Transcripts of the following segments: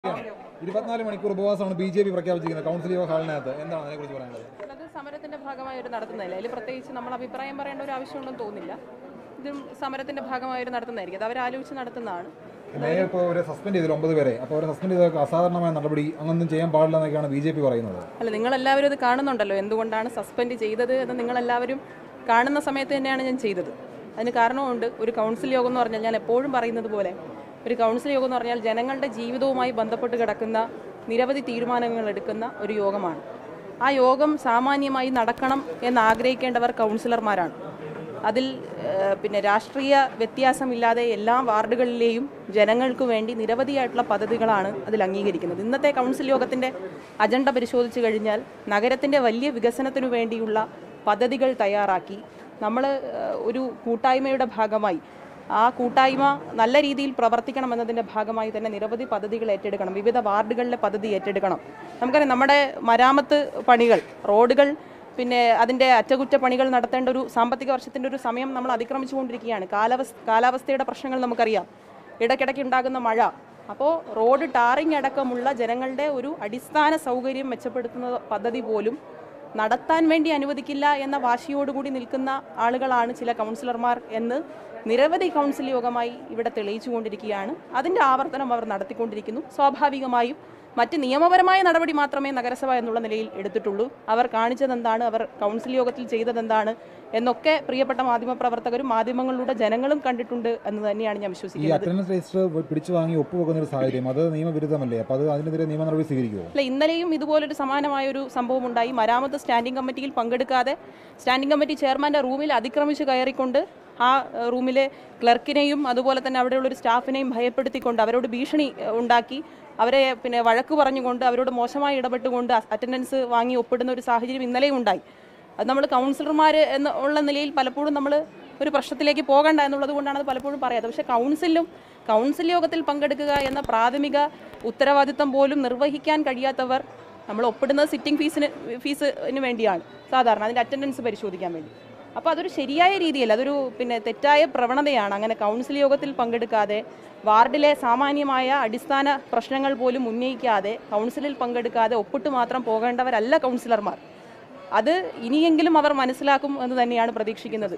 ഇരുപത്തിനാല് മണിക്കൂർ ഉപവാസമാണ് ബി ജെ പി പ്രഖ്യാപിച്ചിരിക്കുന്നത് കൗൺസിൽ യോഗ ഹാളിനകത്ത് എന്താണ് അതിനെക്കുറിച്ച് പറയാനുള്ളത് അത് സമരത്തിന്റെ ഭാഗമായി ഒരു നടത്തുന്നതല്ല അതിൽ പ്രത്യേകിച്ച് നമ്മൾ അഭിപ്രായം പറയേണ്ട ഒരു ആവശ്യമുണ്ടെന്ന് തോന്നുന്നില്ല ഇതും സമരത്തിന്റെ ഭാഗമായി ഒരു നടത്തുന്നതായിരിക്കും അത് അവർ ആലോചിച്ച് നടത്തുന്നതാണ് മേയർ ഇപ്പോൾ അവരെ സസ്പെൻഡ് ചെയ്തില്ല ഒമ്പത് പേരെ അപ്പോൾ അവരെ സസ്പെൻഡ് ചെയ്ത അസാധാരണമായ നടപടി അങ്ങനൊന്നും ചെയ്യാൻ പാടില്ല എന്നൊക്കെയാണ് ബി ജെ പി പറയുന്നത് അല്ല നിങ്ങളെല്ലാവരും ഇത് കാണുന്നുണ്ടല്ലോ എന്തുകൊണ്ടാണ് സസ്പെൻഡ് ചെയ്തത് എന്ന് നിങ്ങളെല്ലാവരും കാണുന്ന സമയത്ത് തന്നെയാണ് ഞാൻ ചെയ്തത് അതിന് കാരണമുണ്ട് ഒരു കൗൺസിൽ യോഗം എന്ന് പറഞ്ഞാൽ ഞാൻ എപ്പോഴും പറയുന്നത് പോലെ ഒരു കൗൺസിൽ യോഗം എന്ന് പറഞ്ഞാൽ ജനങ്ങളുടെ ജീവിതവുമായി ബന്ധപ്പെട്ട് കിടക്കുന്ന നിരവധി തീരുമാനങ്ങൾ എടുക്കുന്ന ഒരു യോഗമാണ് ആ യോഗം സാമാന്യമായി നടക്കണം എന്ന് ആഗ്രഹിക്കേണ്ടവർ കൗൺസിലർമാരാണ് അതിൽ ഏഹ്, പിന്നെ രാഷ്ട്രീയ വ്യത്യാസമില്ലാതെ എല്ലാ വാർഡുകളിലെയും ജനങ്ങൾക്ക് വേണ്ടി നിരവധിയായിട്ടുള്ള പദ്ധതികളാണ് അതിൽ അംഗീകരിക്കുന്നത് ഇന്നത്തെ കൗൺസിൽ യോഗത്തിൻ്റെ അജണ്ട പരിശോധിച്ച് കഴിഞ്ഞാൽ നഗരത്തിൻ്റെ വലിയ വികസനത്തിനു വേണ്ടിയുള്ള പദ്ധതികൾ തയ്യാറാക്കി നമ്മൾ ഒരു കൂട്ടായ്മയുടെ ഭാഗമായി ആ കൂട്ടായ്മ നല്ല രീതിയിൽ പ്രവർത്തിക്കണം എന്നതിൻ്റെ ഭാഗമായി തന്നെ നിരവധി പദ്ധതികൾ ഏറ്റെടുക്കണം വിവിധ വാർഡുകളിലെ പദ്ധതി ഏറ്റെടുക്കണം നമുക്കറിയാം നമ്മുടെ മരാമത്ത് പണികൾ റോഡുകൾ പിന്നെ അതിൻ്റെ അറ്റകുറ്റപ്പണികൾ നടത്തേണ്ട ഒരു സാമ്പത്തിക വർഷത്തിൻ്റെ ഒരു സമയം നമ്മൾ അതിക്രമിച്ചുകൊണ്ടിരിക്കുകയാണ് കാലാവസ്ഥ കാലാവസ്ഥയുടെ പ്രശ്നങ്ങൾ നമുക്കറിയാം ഇടയ്ക്കിടയ്ക്ക് ഉണ്ടാകുന്ന മഴ അപ്പോൾ റോഡ് ടാറിങ് അടക്കമുള്ള ജനങ്ങളുടെ ഒരു അടിസ്ഥാന സൗകര്യം മെച്ചപ്പെടുത്തുന്ന പദ്ധതി പോലും നടത്താൻ വേണ്ടി അനുവദിക്കില്ല എന്ന വാശിയോടുകൂടി നിൽക്കുന്ന ആളുകളാണ് ചില കൗൺസിലർമാർ എന്ന് നിരവധി കൗൺസിൽ യോഗമായി ഇവിടെ തെളിയിച്ചുകൊണ്ടിരിക്കുകയാണ് അതിൻ്റെ ആവർത്തനം അവർ നടത്തിക്കൊണ്ടിരിക്കുന്നു സ്വാഭാവികമായും മറ്റ് നിയമപരമായ നടപടി മാത്രമേ നഗരസഭ എന്നുള്ള നിലയിൽ എടുത്തിട്ടുള്ളൂ അവർ കാണിച്ചതെന്താണ് അവർ കൗൺസിൽ യോഗത്തിൽ ചെയ്തതെന്താണ് എന്നൊക്കെ പ്രിയപ്പെട്ട മാധ്യമപ്രവർത്തകരും മാധ്യമങ്ങളിലൂടെ ജനങ്ങളും കണ്ടിട്ടുണ്ട് എന്ന് തന്നെയാണ് ഞാൻ ഈ വിശ്വസിക്കുന്നത് അറ്റൻഡൻസ് രജിസ്റ്റർ പിടിച്ചു വാങ്ങി ഒപ്പുവെക്കുന്ന ഒരു സാഹചര്യം അത് നിയമവിരുദ്ധമല്ലേ അപ്പോൾ അത് അതിനെതിരെ നിയമ നടപടി സ്വീകരിക്കുമോ അല്ല ഇന്നലെയും ഇതുപോലൊരു സമാനമായ ഒരു സംഭവം ഉണ്ടായി മരാമത്ത് സ്റ്റാൻഡിംഗ് കമ്മിറ്റിയിൽ പങ്കെടുക്കാതെ സ്റ്റാൻഡിംഗ് കമ്മിറ്റി ചെയർമാൻ്റെ റൂമിൽ അതിക്രമിച്ച് കയറിക്കൊണ്ട് ആ ഏഹ്, റൂമിലെ ക്ലർക്കിനെയും അതുപോലെ തന്നെ അവിടെയുള്ള ഒരു സ്റ്റാഫിനെയും ഭയപ്പെടുത്തിക്കൊണ്ട് അവരോട് ഭീഷണി ഏഹ്, ഉണ്ടാക്കി അവരെ പിന്നെ വഴക്ക് പറഞ്ഞുകൊണ്ട് അവരോട് മോശമായി ഇടപെട്ടുകൊണ്ട് അറ്റൻഡൻസ് വാങ്ങി ഒപ്പിടുന്ന ഒരു സാഹചര്യം ഇന്നലെയും ഉണ്ടായി അത് നമ്മൾ കൗൺസിലർമാർ എന്ന ഉള്ള നിലയിൽ പലപ്പോഴും നമ്മൾ ഒരു പ്രശ്നത്തിലേക്ക് പോകണ്ട എന്നുള്ളത് കൊണ്ടാണ് അത് പലപ്പോഴും പറയാത്തത് പക്ഷേ കൗൺസിലും കൗൺസിൽ യോഗത്തിൽ പങ്കെടുക്കുക എന്ന പ്രാഥമിക ഉത്തരവാദിത്തം പോലും നിർവഹിക്കാൻ കഴിയാത്തവർ നമ്മൾ ഒപ്പിടുന്നത് സിറ്റിംഗ് ഫീസിന് ഫീസിന് വേണ്ടിയാണ് സാധാരണ അതിൻ്റെ അറ്റൻഡൻസ് പരിശോധിക്കാൻ വേണ്ടി അപ്പോൾ അതൊരു ശരിയായ രീതിയല്ല അതൊരു പിന്നെ തെറ്റായ പ്രവണതയാണ് അങ്ങനെ കൗൺസിൽ യോഗത്തിൽ പങ്കെടുക്കാതെ വാർഡിലെ സാമാന്യമായ അടിസ്ഥാന പ്രശ്നങ്ങൾ പോലും ഉന്നയിക്കാതെ കൗൺസിലിൽ പങ്കെടുക്കാതെ ഒപ്പിട്ട് മാത്രം പോകേണ്ടവരല്ല കൗൺസിലർമാർ അത് ഇനിയെങ്കിലും അവർ മനസ്സിലാക്കും എന്ന് തന്നെയാണ് പ്രതീക്ഷിക്കുന്നത്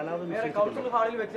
കൗൺസിൽ ഹാളിൽ വെച്ച്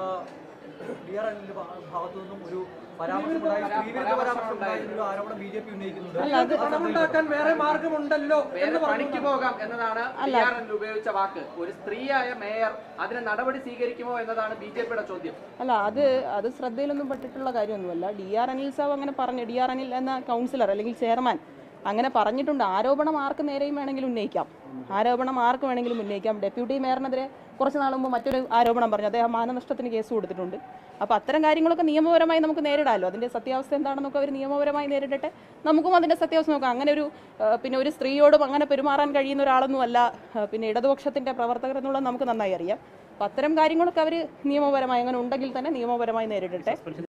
ഡി ആർ എല്ലിന്റെ ഭാഗത്തു നിന്നും ഒരു പരാമർശമുണ്ടായി സ്ത്രീവിരുദ്ധ പരാമർശമുണ്ടായി എന്നൊരു ആരോപണം ബി ജെ പി ഉന്നയിക്കുന്നുണ്ട് പണമുണ്ടാക്കാൻ വേറെ മാർഗമുണ്ടല്ലോ വേറെ പണിക്ക് പോകാം എന്നതാണ് DRL ഉപയോഗിച്ച വാക്ക് ഒരു സ്ത്രീയായ മേയർ അതിന് നടപടി സ്വീകരിക്കുമോ എന്നതാണ് ബി ജെ പിയുടെ ചോദ്യം അല്ല അത് അത് ശ്രദ്ധയിലൊന്നും പെട്ടിട്ടുള്ള കാര്യമൊന്നുമല്ല ഡി ആർ അനിൽ സാബ് അങ്ങനെ പറഞ്ഞു ഡി ആർ അനിൽ എന്ന കൗൺസിലർ അല്ലെങ്കിൽ ചെയർമാൻ അങ്ങനെ പറഞ്ഞിട്ടുണ്ട് ആരോപണം ആർക്ക് നേരെയും വേണമെങ്കിലും ഉന്നയിക്കാം ആരോപണം ആർക്ക് വേണമെങ്കിലും ഉന്നയിക്കാം ഡെപ്യൂട്ടി മേയറിനെതിരെ കുറച്ച് നാൾ മുമ്പ് മറ്റൊരു ആരോപണം പറഞ്ഞു അദ്ദേഹം മാനനഷ്ടത്തിന് കേസ് കൊടുത്തിട്ടുണ്ട് അപ്പോൾ അത്തരം കാര്യങ്ങളൊക്കെ നിയമപരമായി നമുക്ക് നേരിടാമല്ലോ അതിൻ്റെ സത്യാവസ്ഥ എന്താണെന്നൊക്കെ അവർ നിയമപരമായി നേരിടട്ടെ നമുക്കും അതിൻ്റെ സത്യാവസ്ഥ നോക്കാം അങ്ങനെ ഒരു ആ, പിന്നെ ഒരു സ്ത്രീയോടും അങ്ങനെ പെരുമാറാൻ കഴിയുന്ന ഒരാളൊന്നുമല്ല ആ, പിന്നെ ഇടതുപക്ഷത്തിൻ്റെ പ്രവർത്തകർ എന്നുള്ളത് നമുക്ക് നന്നായി അറിയാം അപ്പോൾ അത്തരം കാര്യങ്ങളൊക്കെ അവർ നിയമപരമായി അങ്ങനെ ഉണ്ടെങ്കിൽ തന്നെ നിയമപരമായി നേരിടട്ടെ